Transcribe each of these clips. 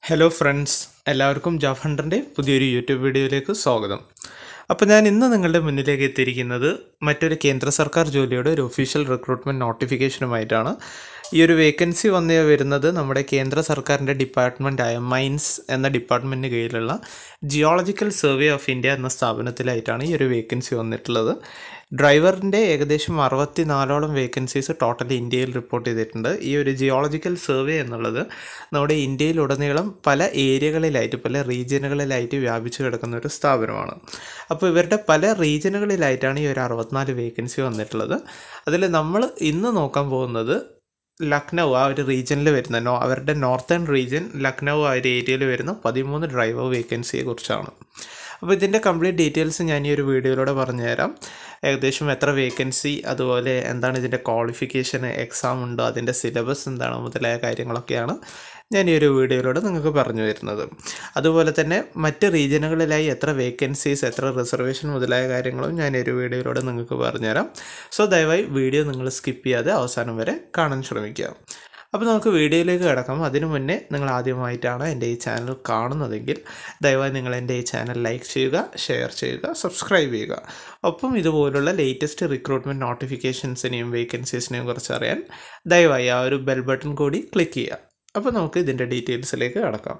hello friends എല്ലാവർക്കും job ഹണ്ടറിൻ്റെ പുതിയൊരു യൂട്യൂബ് വീഡിയോയിലേക്ക് സ്വാഗതം അപ്പോൾ ഞാൻ ഇന്ന് നിങ്ങളുടെ മുന്നിലേക്ക് എത്തിയിരിക്കുന്നത് മറ്റൊരു കേന്ദ്ര സർക്കാർ ജോലിയുടെ ഒരു ഒഫീഷ്യൽ റിക്രൂട്ട്മെൻറ്റ് നോട്ടിഫിക്കേഷനുമായിട്ടാണ് ഈ ഒരു വേക്കൻസി വന്ന് വരുന്നത് നമ്മുടെ കേന്ദ്ര സർക്കാരിൻ്റെ ഡിപ്പാർട്ട്മെൻറ്റായ മൈൻസ് എന്ന ഡിപ്പാർട്ട്മെൻറ്റിന് കീഴിലുള്ള ജിയോളജിക്കൽ സർവേ ഓഫ് ഇന്ത്യ എന്ന സ്ഥാപനത്തിലായിട്ടാണ് ഈ ഒരു വേക്കൻസി വന്നിട്ടുള്ളത് ഡ്രൈവറിൻ്റെ ഏകദേശം അറുപത്തി നാലോളം വേക്കൻസീസ് ടോട്ടൽ ഇന്ത്യയിൽ റിപ്പോർട്ട് ചെയ്തിട്ടുണ്ട് ഈ ഒരു ജിയോളജിക്കൽ സർവേ എന്നുള്ളത് നമ്മുടെ ഇന്ത്യയിലുടനീളം പല ഏരിയകളിലായിട്ട് പല റീജിയനുകളിലായിട്ട് വ്യാപിച്ചു കിടക്കുന്ന ഒരു സ്ഥാപനമാണ് അപ്പോൾ ഇവരുടെ പല റീജിയനുകളിലായിട്ടാണ് ഈ ഒരു അറുപത്തിനാല് വേക്കൻസി വന്നിട്ടുള്ളത് അതിൽ നമ്മൾ ഇന്ന് നോക്കാൻ പോകുന്നത് ലക്നൗ ആ ഒരു റീജിയനിൽ വരുന്ന നോ അവരുടെ നോർത്തേൺ റീജിയൻ ലക്നൗ ആ ഒരു ഏരിയയിൽ വരുന്ന പതിമൂന്ന് ഡ്രൈവർ വേക്കൻസിയെ കുറിച്ചാണ് അപ്പോൾ ഇതിൻ്റെ കംപ്ലീറ്റ് ഡീറ്റെയിൽസ് ഞാൻ ഈ ഒരു വീഡിയോയിലൂടെ പറഞ്ഞുതരാം ഏകദേശം എത്ര വേക്കൻസി അതുപോലെ എന്താണ് ഇതിൻ്റെ ക്വാളിഫിക്കേഷൻ എക്സാം ഉണ്ടോ അതിൻ്റെ സിലബസ് എന്താണ് മുതലായ കാര്യങ്ങളൊക്കെയാണ് ഞാൻ ഈ ഒരു വീഡിയോയിലൂടെ നിങ്ങൾക്ക് പറഞ്ഞു തരുന്നത് അതുപോലെ തന്നെ മറ്റ് റീജിയനുകളിലായി എത്ര വേക്കൻസീസ് എത്ര റിസർവേഷൻ മുതലായ കാര്യങ്ങളും ഞാൻ ഈ ഒരു വീഡിയോയിലൂടെ നിങ്ങൾക്ക് പറഞ്ഞുതരാം സോ ദയവായി വീഡിയോ നിങ്ങൾ സ്കിപ്പ് ചെയ്യാതെ അവസാനം വരെ കാണാൻ ശ്രമിക്കുക അപ്പോൾ നമുക്ക് വീഡിയോയിലേക്ക് കിടക്കാം അതിനു മുന്നേ നിങ്ങൾ ആദ്യമായിട്ടാണ് എൻ്റെ ഈ ചാനൽ കാണുന്നതെങ്കിൽ ദയവായി നിങ്ങൾ എൻ്റെ ഈ ചാനൽ ലൈക്ക് ചെയ്യുക ഷെയർ ചെയ്യുക സബ്സ്ക്രൈബ് ചെയ്യുക ഒപ്പം ഇതുപോലുള്ള ലേറ്റസ്റ്റ് റിക്രൂട്ട്മെൻറ്റ് നോട്ടിഫിക്കേഷൻസിനെയും വേക്കൻസീസിനെയും കുറിച്ച് അറിയാൻ ദയവായി ആ ഒരു ബെൽ ബട്ടൺ കൂടി ക്ലിക്ക് ചെയ്യുക അപ്പോൾ നമുക്ക് ഇതിൻ്റെ ഡീറ്റെയിൽസിലേക്ക് കിടക്കാം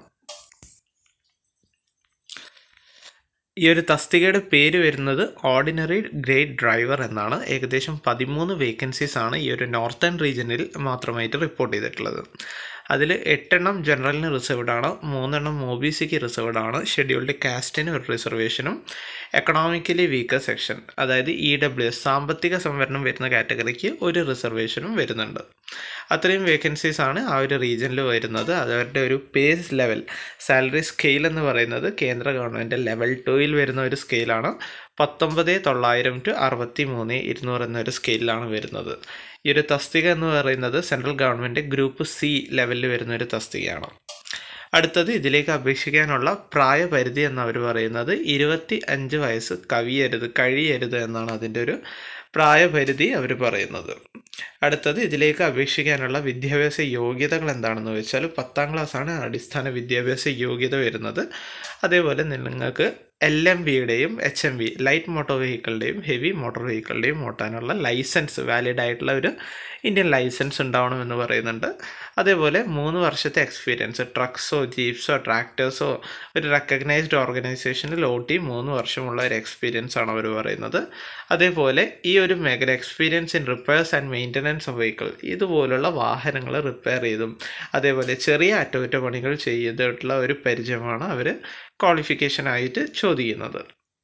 ഈ ഒരു തസ്തികയുടെ പേര് വരുന്നത് ഓർഡിനറി ഗ്രേഡ് ഡ്രൈവർ എന്നാണ് ഏകദേശം പതിമൂന്ന് വേക്കൻസീസ് ആണ് ഈ ഒരു നോർത്തേൺ റീജിയനിൽ മാത്രമായിട്ട് റിപ്പോർട്ട് ചെയ്തിട്ടുള്ളത് അതിൽ എട്ടെണ്ണം ജനറലിന് റിസർവ്ഡ് ആണ് മൂന്നെണ്ണം ഒ ബി സിക്ക് റിസർവ്ഡ് ആണ് ഷെഡ്യൂൾഡ് കാസ്റ്റിന് ഒരു റിസർവേഷനും എക്കണോമിക്കലി വീക്കർ സെക്ഷൻ അതായത് ഇ ഡബ്ല്യു എസ് സാമ്പത്തിക സംവരണം വരുന്ന കാറ്റഗറിക്ക് ഒരു റിസർവേഷനും വരുന്നുണ്ട് അത്രയും വേക്കൻസീസ് ആണ് ആ ഒരു റീജിയനിൽ വരുന്നത് അതവരുടെ ഒരു പേസ് ലെവൽ സാലറി സ്കെയിൽ എന്ന് പറയുന്നത് കേന്ദ്ര ഗവൺമെൻറ് ലെവൽ ടൂയിൽ വരുന്ന ഒരു സ്കെയിലാണ് പത്തൊമ്പത് തൊള്ളായിരം ടു അറുപത്തി മൂന്ന് ഇരുന്നൂറ് എന്നൊരു സ്കെയിലാണ് വരുന്നത് ഈ ഒരു തസ്തിക എന്ന് പറയുന്നത് സെൻട്രൽ ഗവൺമെൻറ് ഗ്രൂപ്പ് സി ലെവലിൽ വരുന്ന ഒരു തസ്തികയാണ് അടുത്തത് ഇതിലേക്ക് അപേക്ഷിക്കാനുള്ള പ്രായപരിധി എന്നവർ പറയുന്നത് ഇരുപത്തി അഞ്ച് വയസ്സ് കവിയരുത് കഴിയരുത് എന്നാണ് അതിൻ്റെ ഒരു പ്രായപരിധി അവർ പറയുന്നത് അടുത്തത് ഇതിലേക്ക് അപേക്ഷിക്കാനുള്ള വിദ്യാഭ്യാസ യോഗ്യതകൾ എന്താണെന്ന് വെച്ചാൽ പത്താം ക്ലാസ്സാണ് അടിസ്ഥാന വിദ്യാഭ്യാസ യോഗ്യത വരുന്നത് അതേപോലെ നിങ്ങൾക്ക് എൽ എം വിയുടെയും H M V light motor വെഹിക്കിളിൻ്റെയും ഹെവി മോട്ടോർ വെഹിക്കിളിൻ്റെയും ഓട്ടാനുള്ള ലൈസൻസ് വാലിഡ് ആയിട്ടുള്ള ഒരു ഇന്ത്യൻ ലൈസൻസ് ഉണ്ടാവണമെന്ന് പറയുന്നുണ്ട് അതേപോലെ മൂന്ന് വർഷത്തെ എക്സ്പീരിയൻസ് ട്രക്സോ ജീപ്സോ ട്രാക്ടേഴ്സോ ഒരു റെക്കഗ്നൈസ്ഡ് ഓർഗനൈസേഷനിൽ ഓട്ടി മൂന്ന് വർഷമുള്ള ഒരു എക്സ്പീരിയൻസ് ആണ് അവർ പറയുന്നത് അതേപോലെ ഈ ഒരു മേഖല experience in repairs and maintenance of vehicle ഇതുപോലുള്ള വാഹനങ്ങൾ റിപ്പയർ ചെയ്തും അതേപോലെ ചെറിയ അറ്റകുറ്റപ്പണികൾ ചെയ്തിട്ടുള്ള ഒരു പരിചയമാണ് അവർ ക്വാളിഫിക്കേഷനായിട്ട് ചോദിക്കുന്നത്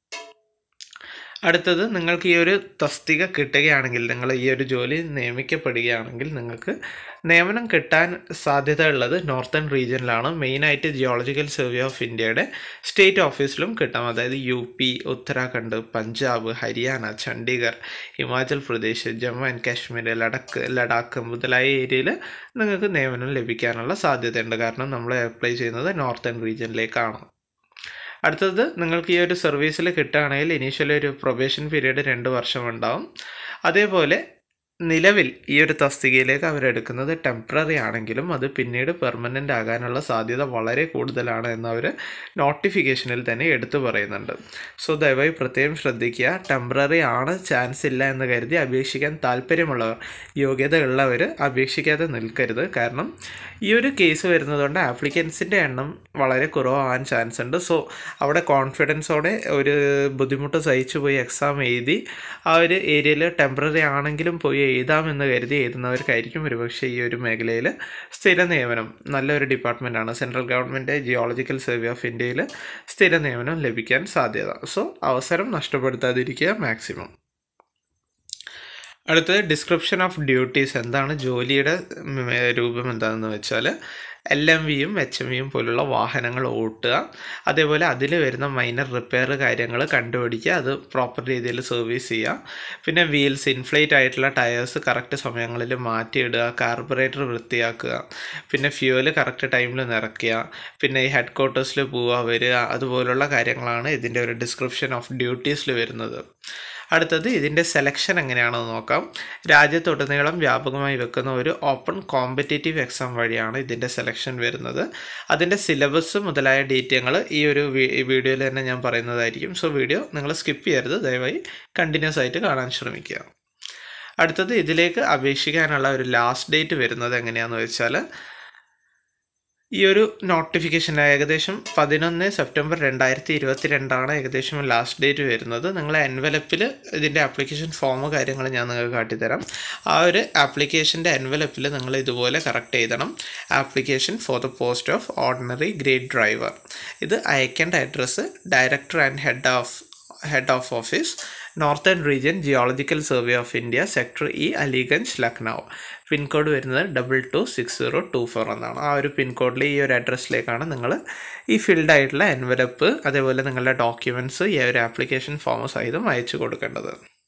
അടുത്തത് നിങ്ങൾക്ക് ഈ ഒരു തസ്തിക കിട്ടുകയാണെങ്കിൽ നിങ്ങൾ ഈ ഒരു ജോലി നിയമിക്കപ്പെടുകയാണെങ്കിൽ നിങ്ങൾക്ക് നിയമനം കിട്ടാൻ സാധ്യത ഉള്ളത് നോർത്തേൺ റീജിയനിലാണ് മെയിനായിട്ട് ജിയോളജിക്കൽ സർവേ ഓഫ് ഇന്ത്യയുടെ സ്റ്റേറ്റ് ഓഫീസിലും കിട്ടാം അതായത് U P Uttarakhand Punjab Haryana Chandigarh Himachal Pradesh Jammu and Kashmir Ladakh Ladakh മുതലായ ഏരിയയിൽ നിങ്ങൾക്ക് നിയമനം ലഭിക്കാനുള്ള സാധ്യതയുണ്ട് കാരണം നമ്മൾ അപ്ലൈ ചെയ്യുന്നത് നോർത്തേൺ റീജിയനിലേക്കാണ് അടുത്തത് നിങ്ങൾക്ക് ഈ ഒരു സർവീസിൽ കിട്ടുകയാണെങ്കിൽ ഇനീഷ്യലി ഒരു പ്രൊബേഷൻ പീരീഡ് രണ്ട് വർഷം ഉണ്ടാവും അതേപോലെ നിലവിൽ ഈ ഒരു തസ്തികയിലേക്ക് അവരെടുക്കുന്നത് ടെമ്പററി ആണെങ്കിലും അത് പിന്നീട് പെർമനൻ്റ് ആകാനുള്ള സാധ്യത വളരെ കൂടുതലാണ് എന്ന് അവർ നോട്ടിഫിക്കേഷനിൽ തന്നെ എടുത്തു പറയുന്നുണ്ട് സോ ദയവായി പ്രത്യേകം ശ്രദ്ധിക്കുക ടെമ്പററി ആണ് ചാൻസ് ഇല്ല എന്ന് കരുതി അപേക്ഷിക്കാൻ താല്പര്യമുള്ളവർ യോഗ്യത ഉള്ളവർ അപേക്ഷിക്കാതെ നിൽക്കരുത് കാരണം ഈ ഒരു കേസ് വരുന്നതുകൊണ്ട് ആപ്ലിക്കൻസിൻ്റെ എണ്ണം വളരെ കുറവാകാൻ ചാൻസ് ഉണ്ട് സോ അവിടെ കോൺഫിഡൻസോടെ ഒരു ബുദ്ധിമുട്ട് സഹിച്ചു പോയി എക്സാം എഴുതി ആ ഒരു ഏരിയയിൽ ടെമ്പററി ആണെങ്കിലും പോയി എഴുതാമെന്ന് കരുതി എഴുതുന്നവർക്കായിരിക്കും ഒരുപക്ഷെ ഈ ഒരു മേഖലയിൽ സ്ഥിര നിയമനം നല്ലൊരു ഡിപ്പാർട്ട്മെൻറ്റാണ് central government geological survey of ഇന്ത്യയിൽ സ്ഥിര നിയമനം ലഭിക്കാൻ സാധ്യത സോ അവസരം നഷ്ടപ്പെടുത്താതിരിക്കുക മാക്സിമം അടുത്തത് ഡിസ്ക്രിപ്ഷൻ ഓഫ് ഡ്യൂട്ടീസ് എന്താണ് ജോലിയുടെ രൂപം എന്താണെന്ന് വെച്ചാൽ എൽ എം വിയും എച്ച് എം വിയും പോലുള്ള വാഹനങ്ങൾ ഓട്ടുക അതേപോലെ അതിൽ വരുന്ന മൈനർ റിപ്പയർ കാര്യങ്ങൾ കണ്ടുപിടിക്കുക അത് പ്രോപ്പർ രീതിയിൽ സർവീസ് ചെയ്യുക പിന്നെ വീൽസ് ഇൻഫ്ലേറ്റ് ആയിട്ടുള്ള ടയേഴ്സ് കറക്റ്റ് സമയങ്ങളിൽ മാറ്റിയിടുക കാർബറേറ്റർ വൃത്തിയാക്കുക പിന്നെ ഫ്യൂവൽ കറക്റ്റ് ടൈമിൽ നിറയ്ക്കുക പിന്നെ ഈ ഹെഡ് ക്വാർട്ടേഴ്സിൽ പോവുക വരിക അതുപോലുള്ള കാര്യങ്ങളാണ് ഇതിൻ്റെ ഒരു ഡിസ്ക്രിപ്ഷൻ ഓഫ് ഡ്യൂട്ടീസിൽ വരുന്നത് അടുത്തത് ഇതിൻ്റെ സെലക്ഷൻ എങ്ങനെയാണെന്ന് നോക്കാം രാജ്യത്തുടനീളം വ്യാപകമായി വെക്കുന്ന ഒരു ഓപ്പൺ കോമ്പറ്റേറ്റീവ് എക്സാം വഴിയാണ് ഇതിൻ്റെ സെലക്ഷൻ വരുന്നത് അതിൻ്റെ സിലബസ് മുതലായ ഡീറ്റെയിലുകൾ ഈ ഒരു വീഡിയോയിൽ തന്നെ ഞാൻ പറയുന്നതായിരിക്കും സോ വീഡിയോ നിങ്ങൾ സ്കിപ്പ് ചെയ്യരുത് ദയവായി കണ്ടിന്യൂസ് ആയിട്ട് കാണാൻ ശ്രമിക്കുക അടുത്തത് ഇതിലേക്ക് അപേക്ഷിക്കാനുള്ള ഒരു ലാസ്റ്റ് ഡേറ്റ് വരുന്നത് എങ്ങനെയാണെന്ന് വെച്ചാൽ ഈ ഒരു നോട്ടിഫിക്കേഷൻ ഏകദേശം പതിനൊന്ന് സെപ്റ്റംബർ രണ്ടായിരത്തി ഇരുപത്തി രണ്ടാണ് ഏകദേശം ലാസ്റ്റ് ഡേറ്റ് വരുന്നത് നിങ്ങൾ എൻവലപ്പിൽ ഇതിൻ്റെ ആപ്ലിക്കേഷൻ ഫോം കാര്യങ്ങൾ ഞാൻ നിങ്ങൾക്ക് കാട്ടിത്തരാം ആ ഒരു ആപ്ലിക്കേഷൻ്റെ എൻവലപ്പിൽ നിങ്ങൾ ഇതുപോലെ കറക്റ്റ് എഴുതണം application for the post of ordinary grade driver ഇത് അയക്കേണ്ട address director and head of head of office northern region geological survey of India sector E Aliganj Lucknow pin code വരുന്നത് double two six zero two four എന്നാണ് ആ ഒരു പിൻകോഡിൽ ഈ ഒരു അഡ്രസ്സിലേക്കാണ് നിങ്ങൾ ഈ ഫിൽഡ് ആയിട്ടുള്ള എൻവലപ്പ് അതേപോലെ നിങ്ങളുടെ ഡോക്യുമെൻറ്റ്സ് ഈ ഒരു ആപ്ലിക്കേഷൻ ഫോം സഹിതം അയച്ചു കൊടുക്കേണ്ടത്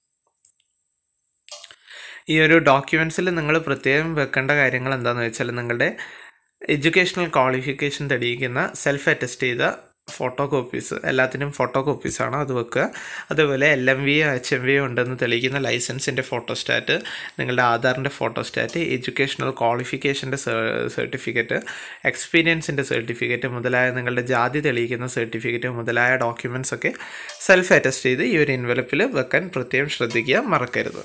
ഈ ഒരു ഡോക്യുമെൻറ്റ്സിൽ നിങ്ങൾ പ്രത്യേകം വെക്കേണ്ട കാര്യങ്ങൾ എന്താണെന്ന് വെച്ചാൽ നിങ്ങളുടെ എഡ്യൂക്കേഷണൽ ക്വാളിഫിക്കേഷൻ തെളിയിക്കുന്ന സെൽഫ് അറ്റസ്റ്റ് ചെയ്ത ഫോട്ടോ കോപ്പീസ് എല്ലാത്തിനും ഫോട്ടോ കോപ്പീസാണ് അത് വെക്കുക അതേപോലെ L M V H M V ഉണ്ടെന്ന് തെളിയിക്കുന്ന ലൈസൻസിൻ്റെ ഫോട്ടോസ്റ്റാറ്റ് നിങ്ങളുടെ ആധാറിൻ്റെ ഫോട്ടോസ്റ്റാറ്റ് എഡ്യൂക്കേഷണൽ ക്വാളിഫിക്കേഷൻ്റെ സർട്ടിഫിക്കറ്റ് എക്സ്പീരിയൻസിൻ്റെ സർട്ടിഫിക്കറ്റ് മുതലായ നിങ്ങളുടെ ജാതി തെളിയിക്കുന്ന സർട്ടിഫിക്കറ്റ് മുതലായ ഡോക്യുമെൻറ്റ്സ് ഒക്കെ സെൽഫ് അറ്റസ്റ്റ് ചെയ്ത് ഈ ഒരു ഇൻവലപ്പിൽ വെക്കാൻ പ്രത്യേകം ശ്രദ്ധിക്കുക മറക്കരുത്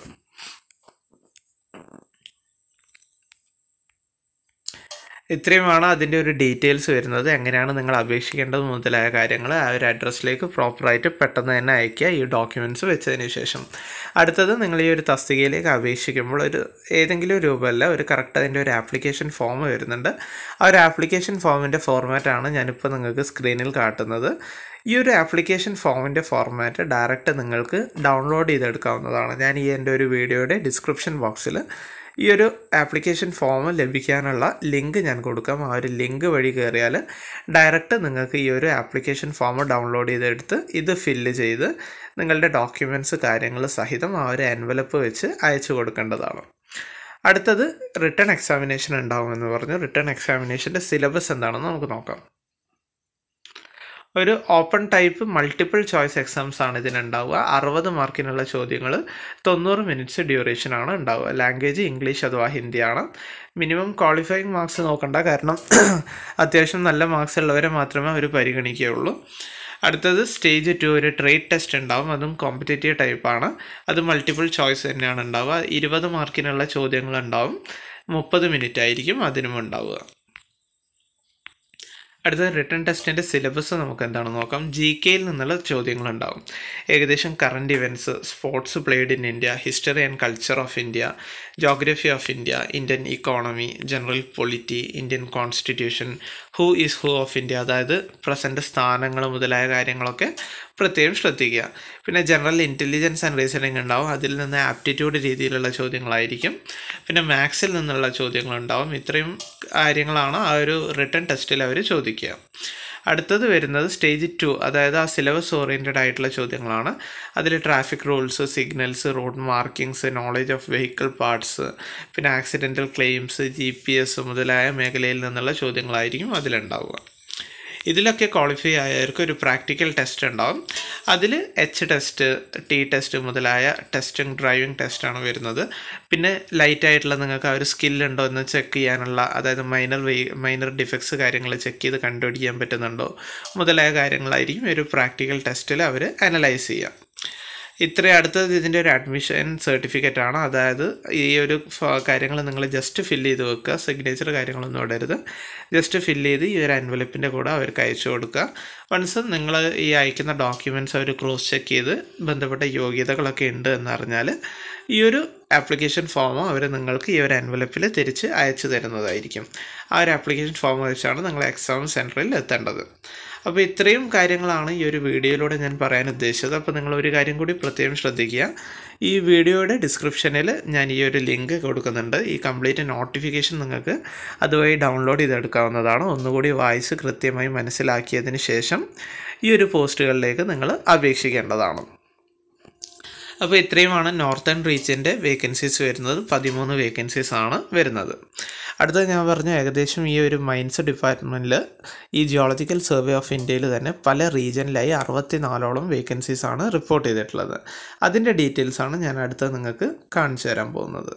ഇത്രയുമാണ് അതിൻ്റെ ഒരു ഡീറ്റെയിൽസ് വരുന്നത് എങ്ങനെയാണ് നിങ്ങൾ അപേക്ഷിക്കേണ്ടത് മുതലായ കാര്യങ്ങൾ ആ ഒരു അഡ്രസ്സിലേക്ക് പ്രോപ്പറായിട്ട് പെട്ടെന്ന് തന്നെ അയക്കുക ഈ ഡോക്യുമെൻറ്റ്സ് വെച്ചതിന് ശേഷം അടുത്തത് നിങ്ങൾ ഈ ഒരു തസ്തികയിലേക്ക് അപേക്ഷിക്കുമ്പോൾ ഒരു ഏതെങ്കിലും രൂപമല്ല ഒരു കറക്റ്റ് അതിൻ്റെ ഒരു ആപ്ലിക്കേഷൻ ഫോം വരുന്നുണ്ട് ആ ഒരു ആപ്ലിക്കേഷൻ ഫോമിൻ്റെ ഫോർമാറ്റാണ് ഞാനിപ്പോൾ നിങ്ങൾക്ക് സ്ക്രീനിൽ കാട്ടുന്നത് ഈ ഒരു ആപ്ലിക്കേഷൻ ഫോമിൻ്റെ ഫോർമാറ്റ് ഡയറക്റ്റ് നിങ്ങൾക്ക് ഡൗൺലോഡ് ചെയ്തെടുക്കാവുന്നതാണ് ഞാൻ ഈ എൻ്റെ ഒരു വീഡിയോയുടെ ഡിസ്ക്രിപ്ഷൻ ബോക്സിൽ ഈ ഒരു ആപ്ലിക്കേഷൻ ഫോം ലഭിക്കാനുള്ള ലിങ്ക് ഞാൻ കൊടുക്കാം ആ ഒരു ലിങ്ക് വഴി കയറിയാൽ ഡയറക്റ്റ് നിങ്ങൾക്ക് ഈ ഒരു ആപ്ലിക്കേഷൻ ഫോം ഡൗൺലോഡ് ചെയ്തെടുത്ത് ഇത് ഫില്ല് ചെയ്ത് നിങ്ങളുടെ ഡോക്യുമെൻറ്റ്സ് കാര്യങ്ങൾ സഹിതം ആ ഒരു എൻവലപ്പ് വെച്ച് അയച്ചു കൊടുക്കേണ്ടതാണ് അടുത്തത് റിട്ടേൺ എക്സാമിനേഷൻ ഉണ്ടാകുമെന്ന് പറഞ്ഞു റിട്ടേൺ എക്സാമിനേഷൻ്റെ സിലബസ് എന്താണെന്ന് നമുക്ക് നോക്കാം ഒരു open type multiple choice exams ആണ് ഇതിനുണ്ടാവുക അറുപത് മാർക്കിനുള്ള ചോദ്യങ്ങൾ തൊണ്ണൂറ് മിനിറ്റ്സ് ഡ്യൂറേഷൻ ആണ് ഉണ്ടാവുക ലാംഗ്വേജ് ഇംഗ്ലീഷ് അഥവാ ഹിന്ദിയാണ് മിനിമം ക്വാളിഫയിങ് മാർക്സ് നോക്കണ്ട കാരണം അത്യാവശ്യം നല്ല മാർക്സ് ഉള്ളവരെ മാത്രമേ അവർ പരിഗണിക്കുകയുള്ളൂ അടുത്തത് സ്റ്റേജ് ടു ഒരു ട്രേഡ് ടെസ്റ്റ് ഉണ്ടാവും അതും കോമ്പറ്റേറ്റീവ് ടൈപ്പാണ് അത് മൾട്ടിപ്പിൾ ചോയ്സ് തന്നെയാണ് ഉണ്ടാവുക ഇരുപത് മാർക്കിനുള്ള ചോദ്യങ്ങൾ ഉണ്ടാവും മുപ്പത് മിനിറ്റ് ആയിരിക്കും അതിനും ഉണ്ടാവുക അടുത്ത റിട്ടേൺ ടെസ്റ്റിൻ്റെ സിലബസ് നമുക്ക് എന്താണെന്ന് നോക്കാം ജി കെയിൽ നിന്നുള്ള ചോദ്യങ്ങളുണ്ടാവും ഏകദേശം current events sports played in India history and culture of India geography of India Indian economy general polity Indian constitution who is who of India അതായത് പ്രസൻറ്റ് സ്ഥാനങ്ങൾ മുതലായ കാര്യങ്ങളൊക്കെ പ്രത്യേകം ശ്രദ്ധിക്കുക പിന്നെ ജനറൽ ഇൻ്റലിജൻസ് ആൻഡ് റീസണിങ് ഉണ്ടാവും അതിൽ നിന്ന് ആപ്റ്റിറ്റ്യൂഡ് രീതിയിലുള്ള ചോദ്യങ്ങളായിരിക്കും പിന്നെ മാത്സിൽ നിന്നുള്ള ചോദ്യങ്ങളുണ്ടാവും ഇത്രയും കാര്യങ്ങളാണ് ആ ഒരു റിട്ടേൺ ടെസ്റ്റിൽ അവർ ചോദിക്കുക അടുത്തത് വരുന്നത് സ്റ്റേജ് ടു അതായത് ആ സിലബസ് ഓറിയൻറ്റഡ് ആയിട്ടുള്ള ചോദ്യങ്ങളാണ് അതിൽ traffic rules signals road markings knowledge of vehicle parts പിന്നെ accidental claims G P S മുതലായ മേഖലയിൽ നിന്നുള്ള ചോദ്യങ്ങളായിരിക്കും അതിലുണ്ടാവുക ഇതിലൊക്കെ ക്വാളിഫൈ ആയവർക്ക് ഒരു പ്രാക്ടിക്കൽ ടെസ്റ്റ് ഉണ്ടാവും അതിൽ എച്ച് ടെസ്റ്റ് ടി ടെസ്റ്റ് മുതലായ ടെസ്റ്റും ഡ്രൈവിംഗ് ടെസ്റ്റാണ് വരുന്നത് പിന്നെ ലൈറ്റ് ആയിട്ടുള്ള നിങ്ങൾക്ക് ആ ഒരു സ്കില്ലുണ്ടോ എന്ന് ചെക്ക് ചെയ്യാനുള്ള അതായത് മൈനർ വേ മൈനർ ഡിഫക്ട്സ് കാര്യങ്ങൾ ചെക്ക് ചെയ്ത് കണ്ടുപിടിക്കാൻ പറ്റുന്നുണ്ടോ മുതലായ കാര്യങ്ങളായിരിക്കും ഒരു പ്രാക്ടിക്കൽ ടെസ്റ്റിൽ അവർ അനലൈസ് ചെയ്യുക ഇത്ര അടുത്തത് ഇതിൻ്റെ ഒരു അഡ്മിഷൻ സർട്ടിഫിക്കറ്റ് ആണ് അതായത് ഈ ഒരു കാര്യങ്ങൾ നിങ്ങൾ ജസ്റ്റ് ഫില്ല് ചെയ്ത് വെക്കുക സിഗ്നേച്ചർ കാര്യങ്ങളൊന്നും ഇടരുത് ജസ്റ്റ് ഫില്ല് ചെയ്ത് ഈ ഒരു അൻവലപ്പിൻ്റെ കൂടെ അവർക്ക് അയച്ചു കൊടുക്കുക വൺസ് നിങ്ങൾ ഈ അയക്കുന്ന ഡോക്യുമെൻറ്റ്സ് അവർ ക്രോസ് ചെക്ക് ചെയ്ത് ബന്ധപ്പെട്ട യോഗ്യതകളൊക്കെ ഉണ്ട് എന്നറിഞ്ഞാൽ ഈ ഒരു ആപ്ലിക്കേഷൻ ഫോം അവർ നിങ്ങൾക്ക് ഈ ഒരു അൻവലപ്പിൽ തിരിച്ച് അയച്ചു തരുന്നതായിരിക്കും ആ ഒരു ആപ്ലിക്കേഷൻ ഫോം വെച്ചാണ് നിങ്ങൾ എക്സാം സെൻറ്ററിൽ എത്തേണ്ടത് അപ്പോൾ ഇത്രയും കാര്യങ്ങളാണ് ഈ ഒരു വീഡിയോയിലൂടെ ഞാൻ പറയാൻ ഉദ്ദേശിച്ചത് അപ്പോൾ നിങ്ങൾ ഒരു കാര്യം കൂടി പ്രത്യേകം ശ്രദ്ധിക്കുക ഈ വീഡിയോയുടെ ഡിസ്ക്രിപ്ഷനിൽ ഞാൻ ഈ ഒരു ലിങ്ക് കൊടുക്കുന്നുണ്ട് ഈ കംപ്ലീറ്റ് നോട്ടിഫിക്കേഷൻ നിങ്ങൾക്ക് അതുവഴി ഡൗൺലോഡ് ചെയ്തെടുക്കാവുന്നതാണ് ഒന്നുകൂടി വായിച്ച് കൃത്യമായി മനസ്സിലാക്കിയതിന് ശേഷം ഈ ഒരു പോസ്റ്റുകളിലേക്ക് നിങ്ങൾ അപേക്ഷിക്കേണ്ടതാണ് അപ്പോൾ ഇത്രയുമാണ് നോർത്തേൺ റീജിയൻ്റെ വേക്കൻസീസ് വരുന്നത് പതിമൂന്ന് വേക്കൻസീസ് ആണ് വരുന്നത് അടുത്ത ഞാൻ പറഞ്ഞ ഏകദേശം ഈ ഒരു മൈൻസ് ഡിപ്പാർട്ട്മെൻറ്റിൽ ഈ ജിയോളജിക്കൽ സർവേ ഓഫ് ഇന്ത്യയിൽ തന്നെ പല റീജിയനിലായി അറുപത്തി നാലോളം വേക്കൻസീസ് ആണ് റിപ്പോർട്ട് ചെയ്തിട്ടുള്ളത് അതിൻ്റെ ഡീറ്റെയിൽസ് ആണ് ഞാൻ അടുത്ത നിങ്ങൾക്ക് കാണിച്ചു തരാൻ പോകുന്നത്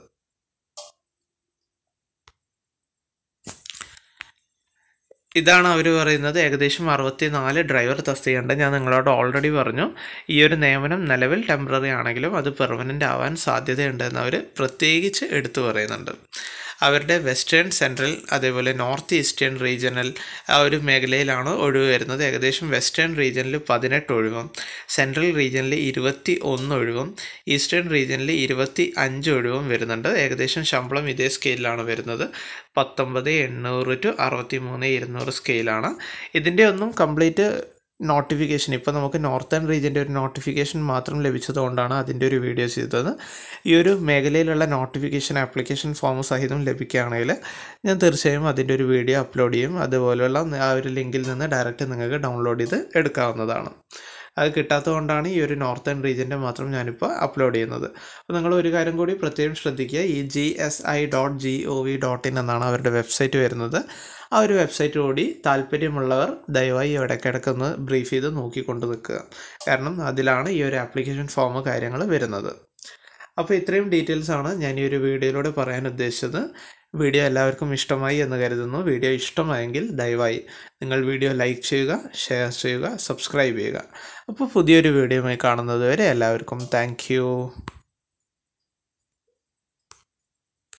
ഇതാണ് അവർ പറയുന്നത് ഏകദേശം അറുപത്തി നാല് ഡ്രൈവർ തസ്തികയുണ്ട് ഞാൻ നിങ്ങളോട് ഓൾറെഡി പറഞ്ഞു ഈ ഒരു നിയമനം നിലവിൽ ടെമ്പററി ആണെങ്കിലും അത് പെർമനൻ്റ് ആവാൻ സാധ്യതയുണ്ടെന്ന് അവർ പ്രത്യേകിച്ച് എടുത്തു പറയുന്നുണ്ട് അവരുടെ വെസ്റ്റേൺ സെൻട്രൽ അതേപോലെ നോർത്ത് ഈസ്റ്റേൺ റീജിയണൽ ആ ഒരു മേഖലയിലാണ് ഒഴിവ് വരുന്നത് ഏകദേശം വെസ്റ്റേൺ റീജിയനിൽ പതിനെട്ട് ഒഴിവും സെൻട്രൽ റീജിയനിൽ ഇരുപത്തി ഒന്ന് ഒഴിവും ഈസ്റ്റേൺ റീജിയനിൽ ഇരുപത്തി അഞ്ച് ഒഴിവും വരുന്നുണ്ട് ഏകദേശം ശമ്പളം ഇതേ സ്കെയിലാണ് വരുന്നത് പത്തൊമ്പത് എണ്ണൂറ് ടു അറുപത്തി മൂന്ന് ഇരുന്നൂറ് സ്കെയിലാണ് ഇതിൻ്റെ ഒന്നും കംപ്ലീറ്റ് നോട്ടിഫിക്കേഷൻ ഇപ്പോൾ നമുക്ക് നോർത്തേൺ റീജിയൻ്റെ ഒരു നോട്ടിഫിക്കേഷൻ മാത്രം ലഭിച്ചതുകൊണ്ടാണ് അതിൻ്റെ ഒരു വീഡിയോ ചെയ്തത് ഈ ഒരു മേഖലയിലുള്ള നോട്ടിഫിക്കേഷൻ ആപ്ലിക്കേഷൻ ഫോം സഹിതം ലഭിക്കുകയാണെങ്കിൽ ഞാൻ തീർച്ചയായും അതിൻ്റെ ഒരു വീഡിയോ അപ്ലോഡ് ചെയ്യും അതുപോലെയുള്ള ആ ഒരു ലിങ്കിൽ നിന്ന് ഡയറക്റ്റ് നിങ്ങൾക്ക് ഡൗൺലോഡ് ചെയ്ത് എടുക്കാവുന്നതാണ് അത് കിട്ടാത്തതുകൊണ്ടാണ് ഈ ഒരു നോർത്തേൺ റീജിയൻ്റെ മാത്രം ഞാനിപ്പോൾ അപ്ലോഡ് ചെയ്യുന്നത് അപ്പോൾ നിങ്ങൾ ഒരു കാര്യം കൂടി പ്രത്യേകം ശ്രദ്ധിക്കുക ഈ G S I dot G O V dot in എന്നാണ് അവരുടെ വെബ്സൈറ്റ് വരുന്നത് ആ ഒരു വെബ്സൈറ്റ് കൂടി താല്പര്യമുള്ളവർ ദയവായി ഇടയ്ക്കിടയ്ക്ക് ഒന്ന് ബ്രീഫ് ചെയ്ത് നോക്കിക്കൊണ്ട് നിൽക്കുക കാരണം അതിലാണ് ഈ ഒരു ആപ്ലിക്കേഷൻ ഫോം കാര്യങ്ങൾ വരുന്നത് അപ്പോൾ ഇത്രയും ഡീറ്റെയിൽസ് ആണ് ഞാൻ ഈ ഒരു വീഡിയോയിലൂടെ പറയാൻ ഉദ്ദേശിച്ചത് വീഡിയോ എല്ലാവർക്കും ഇഷ്ടമായി എന്ന് കരുതുന്നു വീഡിയോ ഇഷ്ടമായെങ്കിൽ ദയവായി നിങ്ങൾ വീഡിയോ ലൈക്ക് ചെയ്യുക ഷെയർ ചെയ്യുക സബ്സ്ക്രൈബ് ചെയ്യുക അപ്പോൾ പുതിയൊരു വീഡിയോയുമായി കാണുന്നത് വരെ എല്ലാവർക്കും താങ്ക്